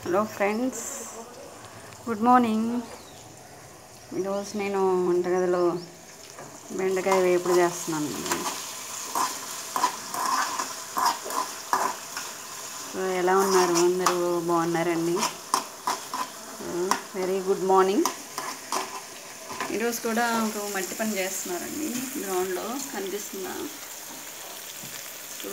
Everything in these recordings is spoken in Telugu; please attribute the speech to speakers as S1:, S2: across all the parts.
S1: హలో ఫ్రెండ్స్ గుడ్ మార్నింగ్ ఈరోజు నేను వంటగదిలో బెండకాయ వేపుడు చేస్తున్నాను సో ఎలా ఉన్నారు అందరూ బాగున్నారండి వెరీ గుడ్ మార్నింగ్ ఈరోజు కూడా ఒక మట్టి పని చేస్తున్నారండి గ్రౌండ్లో కనిపిస్తుందా సో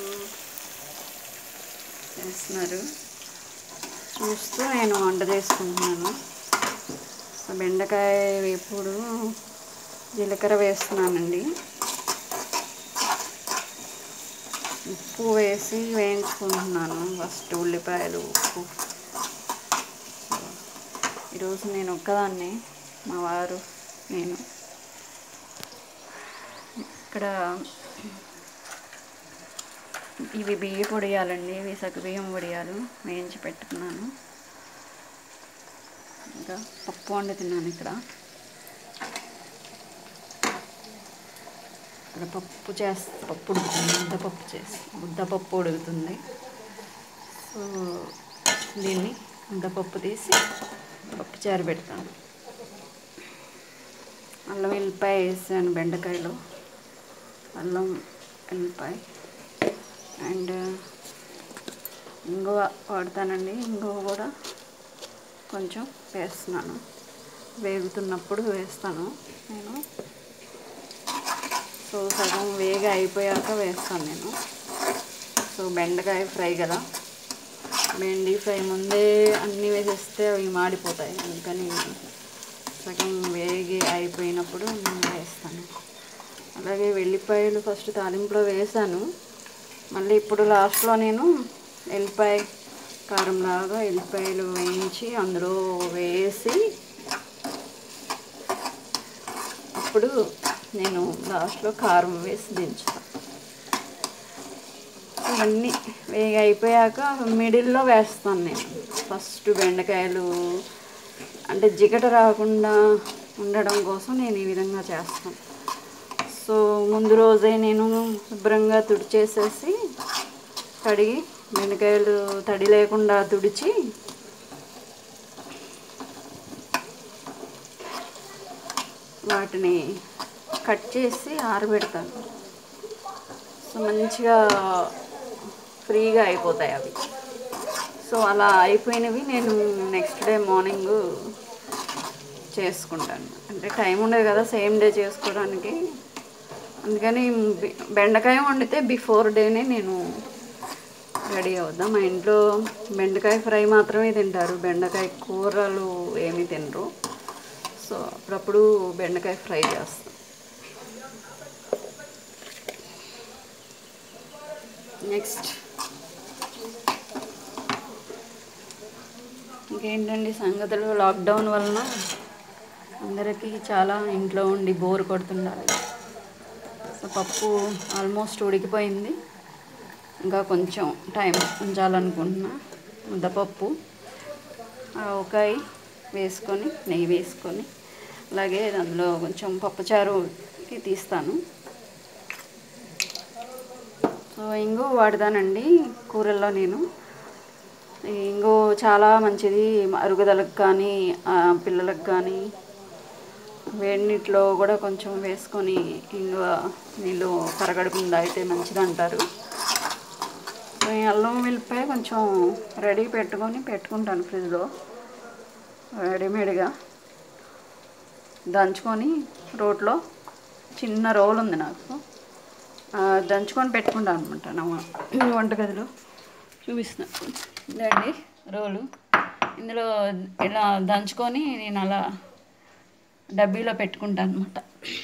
S1: చేస్తున్నారు చూస్తూ నేను వంట చేసుకుంటున్నాను సో బెండకాయ వేపుడు జీలకర్ర వేస్తున్నానండి ఉప్పు వేసి వేయించుకుంటున్నాను ఫస్ట్ ఉల్లిపాయలు ఉప్పు సో ఈరోజు నేను ఒక్కదాన్ని మా వారు నేను ఇక్కడ ఇవి బియ్య పొడియాలండి ఇవి సగ్గు బియ్యం పొడియాలు వేయించి పెట్టుకున్నాను ఇంకా పప్పు వండుతున్నాను ఇక్కడ ఇక్కడ పప్పు చేస్తా పప్పు ఉడుకుతుంది ముద్దపప్పు చేసి ముద్దపప్పు ఉడుకుతుంది సో దీన్ని ముద్దపప్పు తీసి పప్పు చారు పెడతాను అల్లం వెల్లిపాయ వేసాను బెండకాయలో అల్లం వెల్లిపాయ అండ్ ఇంగువ వాడతానండి ఇంగువ కూడా కొంచెం వేస్తున్నాను వేగుతున్నప్పుడు వేస్తాను నేను సో సగం వేగ అయిపోయాక వేస్తాను నేను సో బెండకాయ ఫ్రై కదా బెండి ఫ్రై ముందే అన్నీ వేసేస్తే అవి మాడిపోతాయి అందుకని సగం వేగి అయిపోయినప్పుడు నేను వేస్తాను అలాగే వెల్లిపాయలు ఫస్ట్ తాలింపులో వేసాను మళ్ళీ ఇప్పుడు లాస్ట్లో నేను ఎల్లిపాయ కారంలాగా ఎల్లిపాయలు వేయించి అందులో వేసి అప్పుడు నేను లాస్ట్లో కారం వేసి దించుతాను ఇవన్నీ వేగి అయిపోయాక మిడిల్లో వేస్తాను నేను ఫస్ట్ బెండకాయలు అంటే జిగట రాకుండా ఉండడం కోసం నేను ఈ విధంగా చేస్తాను సో ముందు రోజే నేను శుభ్రంగా తుడిచేసేసి కడిగి బెండకాయలు తడి లేకుండా తుడిచి వాటిని కట్ చేసి ఆరబెడతాను సో మంచిగా ఫ్రీగా అయిపోతాయి అవి సో అలా అయిపోయినవి నేను నెక్స్ట్ డే మార్నింగ్ చేసుకుంటాను అంటే టైం ఉండదు కదా సేమ్ డే చేసుకోవడానికి అందుకని బి- బెండకాయ వండితే బిఫోర్ డేనే నేను రెడీ అవుద్దాం మా ఇంట్లో బెండకాయ ఫ్రై మాత్రమే తింటారు బెండకాయ కూరలు ఏమీ తినరు సో అప్పుడప్పుడు బెండకాయ ఫ్రై చేస్తాం నెక్స్ట్ ఇంకేంటండి సంగతులు లాక్డౌన్ వలన అందరికీ చాలా ఇంట్లో ఉండి బోర్ కొడుతుండాలి సో పప్పు ఆల్మోస్ట్ ఉడికిపోయింది ఇంకా కొంచెం టైం ఉంచాలనుకుంటున్నా ముద్దపప్పు ఆవకాయ వేసుకొని నెయ్యి వేసుకొని అలాగే అందులో కొంచెం పప్పుచారుకి తీస్తాను సో ఇంగు వాడతానండి కూరల్లో నేను ఈ ఇంగు చాలా మంచిది అరుగుదలకు కానీ ఆ, పిల్లలకు కానీ వేడి నీటిలో కూడా కొంచెం వేసుకొని ఇంగువ నీళ్ళు కరగడకుండా అయితే మంచిది అంటారు సో ఈ అల్లం వెల్లిపాయ కొంచెం రెడీ పెట్టుకొని పెట్టుకుంటాను ఫ్రిడ్జ్లో రెడీమేడ్గా దంచుకొని రోట్లో చిన్న రోల్ ఉంది నాకు ఆ, దంచుకొని పెట్టుకుంటాను అనమాట నా వ- వంటగదిలో చూపిస్తున్నాను ఇదండి రోలు ఇందులో ఇలా దంచుకొని నేను అలా డబ్బీలో పెట్టుకుంటాను అనమాట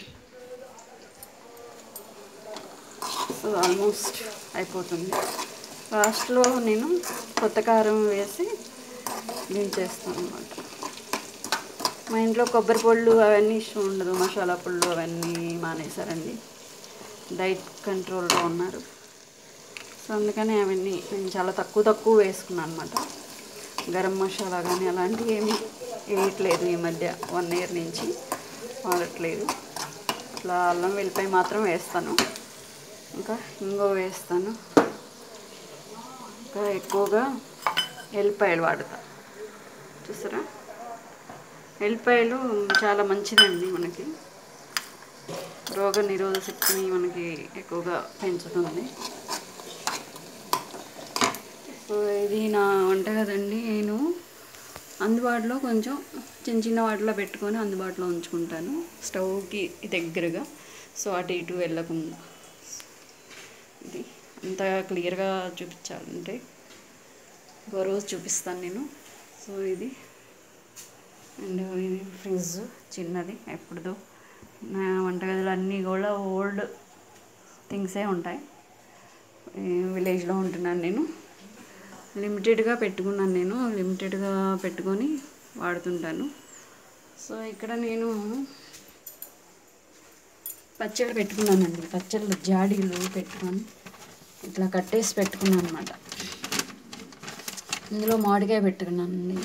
S1: సో ఆల్మోస్ట్ అయిపోతుంది లాస్ట్లో నేను కొత్త కారం వేసి దించేస్తాను అనమాట మా ఇంట్లో కొబ్బరి పళ్ళు అవన్నీ ఇష్టం ఉండదు మసాలా పళ్ళు అవన్నీ మానేశారండి డైట్ కంట్రోల్లో ఉన్నారు సో అందుకని అవన్నీ నేను చాలా తక్కువ తక్కువ వేసుకున్నాను అనమాట గరం మసాలా కానీ అలాంటివి ఏమీ వేయట్లేదు ఈ మధ్య వన్ ఇయర్ నుంచి వాడట్లేదు ఇట్లా అల్లం వెల్లిపాయ మాత్రం వేస్తాను ఇంకా ఇంగో వేస్తాను ఇంకా ఎక్కువగా ఎల్లిపాయలు వాడతా చూసారా ఎల్లిపాయలు చాలా మంచిదండి మనకి రోగ నిరోధక శక్తిని మనకి ఎక్కువగా పెంచుతుంది సో ఇది నా వంట కదండి నేను అందుబాటులో కొంచెం చిన్న చిన్న వాటిలో పెట్టుకొని అందుబాటులో ఉంచుకుంటాను స్టవ్కి దగ్గరగా సో అటు ఇటు వెళ్ళకుండా ఇది అంత క్లియర్గా చూపించాలంటే ఇంకో రోజు చూపిస్తాను నేను సో ఇది అండ్ ఇది ఫ్రిడ్జ్ చిన్నది ఎప్పుడుదో నా వంటగదులు అన్నీ కూడా ఓల్డ్ థింగ్సే ఉంటాయి విలేజ్లో ఉంటున్నాను నేను లిమిటెడ్గా పెట్టుకున్నాను నేను లిమిటెడ్గా పెట్టుకొని వాడుతుంటాను సో ఇక్కడ నేను పచ్చళ్ళు పెట్టుకున్నానండి పచ్చళ్ళు జాడీలు పెట్టుకొని ఇట్లా కట్టేసి పెట్టుకున్నాను అనమాట ఇందులో మామిడికాయ పెట్టుకున్నానండి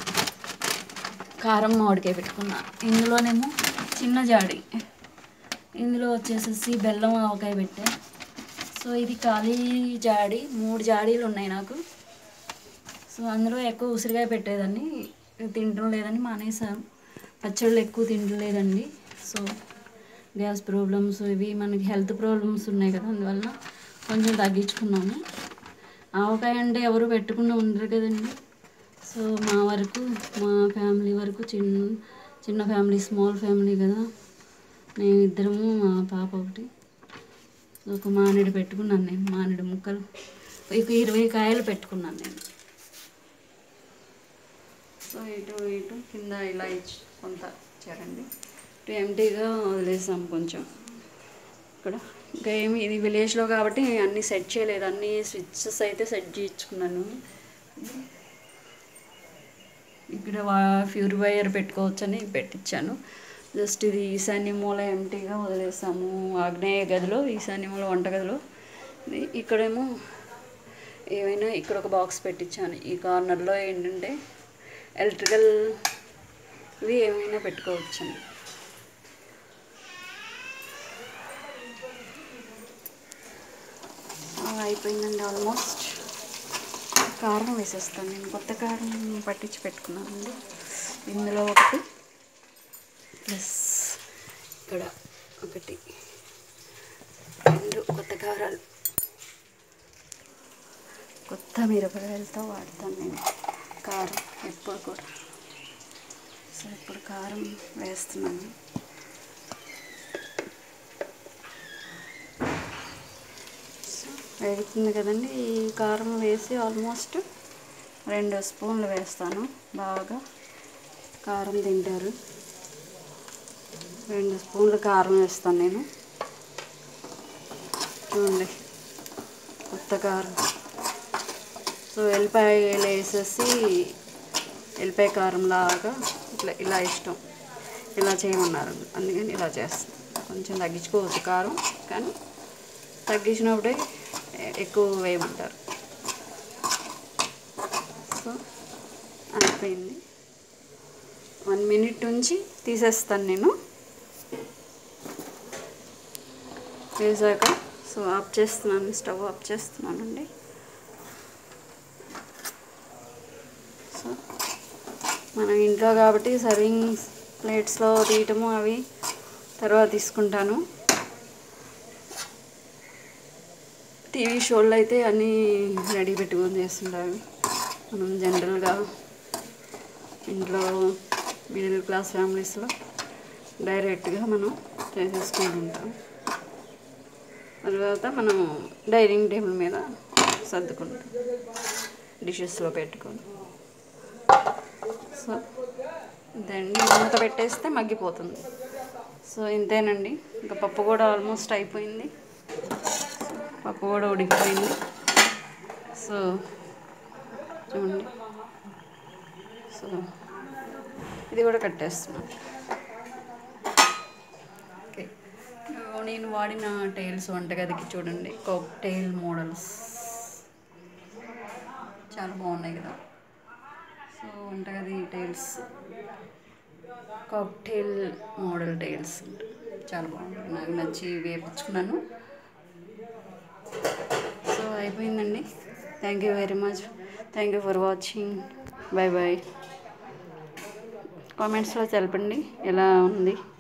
S1: కారం మామిడికాయ పెట్టుకున్నా ఇందులోనేమో చిన్న జాడి ఇందులో వచ్చేసేసి బెల్లం ఆవకాయ పెట్టా సో ఇది ఖాళీ జాడి మూడు జాడీలు ఉన్నాయి నాకు సో అందులో ఎక్కువ ఉసిరికాయ పెట్టేదాన్ని తినడం లేదని మానేసాను పచ్చళ్ళు ఎక్కువ తినలేదండి సో గ్యాస్ ప్రాబ్లమ్స్ ఇవి మనకి హెల్త్ ప్రాబ్లమ్స్ ఉన్నాయి కదా అందువల్ల కొంచెం తగ్గించుకున్నాము ఆవకాయ అంటే ఎవరు పెట్టుకున్న ఉండరు కదండి సో మా వరకు మా ఫ్యామిలీ వరకు చిన్న చిన్న ఫ్యామిలీ స్మాల్ ఫ్యామిలీ కదా నేను ఇద్దరము మా పాప ఒకటి ఒక మానేడు పెట్టుకున్నాను నేను మానేడు ముక్కలు ఒక ఇరవై కాయలు పెట్టుకున్నాను నేను సో ఇటు ఇటు కింద ఇలా ఇచ్చి కొంత ఇచ్చారండి ఇటు ఎంటీగా వదిలేసాం కొంచెం ఇక్కడ ఇంకా ఏమి ఇది విలేజ్లో కాబట్టి అన్నీ సెట్ చేయలేదు అన్ని స్విచ్చెస్ అయితే సెట్ చేయించుకున్నాను ఇక్కడ వా- ఫ్యూర్ వైర్ పెట్టుకోవచ్చని పెట్టించాను జస్ట్ ఇది ఈశాన్య మూల ఎంటీగా వదిలేసాము ఆగ్నేయ గదిలో ఈశాన్య మూల వంటగదిలో ఇది ఇక్కడేమో ఏమైనా ఇక్కడ ఒక బాక్స్ పెట్టించాను ఈ కార్నర్లో ఏంటంటే ఎలక్ట్రికల్ ఇవి ఏమైనా పెట్టుకోవచ్చండి ఆ, అయిపోయిందండి ఆల్మోస్ట్ కారం వేసేస్తాను నేను కొత్త కారం పట్టించి పెట్టుకున్నానండి ఇందులో ఒకటి ప్లస్ ఇక్కడ ఒకటి రెండు కొత్త కారాలు కొత్త మిరపకాయలతో వాడతాను నేను కారం ఎప్పుడు కూడా సో ఇప్పుడు కారం వేస్తున్నాను సో వేగుతుంది కదండి ఈ కారం వేసి ఆల్మోస్ట్ రెండు స్పూన్లు వేస్తాను బాగా కారం తింటారు రెండు స్పూన్లు కారం వేస్తాను నేను చూడండి కొత్త కారం సో ఎల్లిపాయలు వేసేసి ఎల్లిపాయ కారం లాగా ఇట్లా ఇలా ఇష్టం ఇలా చేయమన్నారు అందుకని ఇలా చేస్తాను కొంచెం తగ్గించుకోవచ్చు కారం కానీ తగ్గించినప్పుడే ఎ- ఎక్కువ వేయమంటారు సో అయిపోయింది వన్ మినిట్ ఉంచి తీసేస్తాను నేను వేసాక సో ఆఫ్ చేస్తున్నాను స్టవ్ ఆఫ్ చేస్తున్నానండి సో మన ఇంట్లో కాబట్టి సర్వింగ్ ప్లేట్స్లో తీయటము అవి తర్వాత తీసుకుంటాను టీవీ షోల్లో అయితే అన్నీ రెడీ పెట్టుకొని చేస్తుంటారు మనం జనరల్గా ఇంట్లో మిడిల్ క్లాస్ ఫ్యామిలీస్లో డైరెక్ట్గా మనం చేసేసుకుంటుంటాం తర్వాత మనం డైనింగ్ టేబుల్ మీద సర్దుకుంటాం డిషెస్లో పెట్టుకొని సో ఇదండి మూత పెట్టేస్తే మగ్గిపోతుంది సో ఇంతేనండి ఇంకా పప్పు కూడా ఆల్మోస్ట్ అయిపోయింది పప్పు కూడా ఉడికిపోయింది సో చూడండి సో ఇది కూడా కట్టేస్తున్నాను ఓకే నేను వాడిన టైల్స్ వంటగదికి చూడండి కాక్టైల్ మోడల్స్ చాలా బాగున్నాయి కదా సో వంటగది టైల్స్ కాక్టైల్ మోడల్ టైల్స్ చాలా బాగుంది నాకు నచ్చి వేపించుకున్నాను సో అయిపోయిందండి thank you very much thank you for watching bye bye కామెంట్స్లో తెలపండి ఎలా ఉంది